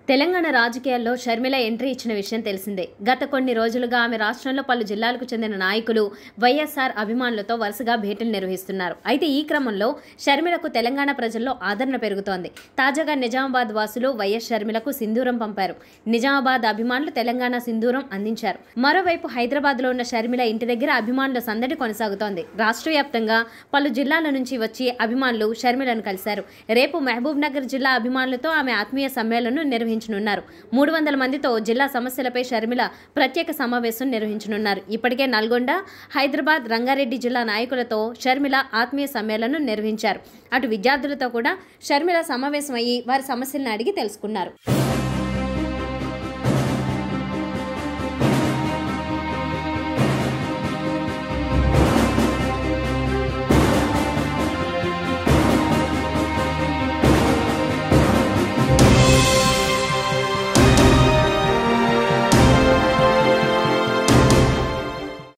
తెలంగాణ రాజకీయాల్లో షర్మిల ఎంట్రీ ఇచ్చిన విషయం తెలిసిందే గత కొన్ని రోజులుగా ఆమె రాష్ట్రంలో పలు జిల్లాలకు చెందిన నాయకులు వైఎస్ఆర్ అభిమానులతో వరుసగా భేటీలు నిర్వహిస్తున్నారు అయితే ఈ క్రమంలో షర్మిలకు తెలంగాణ ప్రజల్లో ఆదరణ పెరుగుతోంది తాజాగా నిజామాబాద్ వాసులు వైఎస్ షర్మిలకు సింధూరం పంపారు నిజామాబాద్ అభిమానులు తెలంగాణ సింధూరం అందించారు మరోవైపు హైదరాబాద్లో ఉన్న షర్మిల ఇంటి దగ్గర అభిమానుల సందడి కొనసాగుతోంది రాష్ట్ర వ్యాప్తంగా పలు జిల్లాల నుంచి వచ్చి అభిమానులు షర్మిలను కలిశారు రేపు మహబూబ్ నగర్ జిల్లా అభిమానులతో ఆమె ఆత్మీయ సమ్మేళనం నిర్వహించనున్నారు మూడు వందల మందితో జిల్లా సమస్యలపై షర్మిల ప్రత్యేక సమావేశం నిర్వహించనున్నారు ఇప్పటికే నల్గొండ హైదరాబాద్ రంగారెడ్డి జిల్లా నాయకులతో షర్మిల ఆత్మీయ సమ్మేళనం నిర్వహించారు అటు విద్యార్థులతో కూడా షర్మిల సమావేశమయ్యి వారి సమస్యలను అడిగి తెలుసుకున్నారు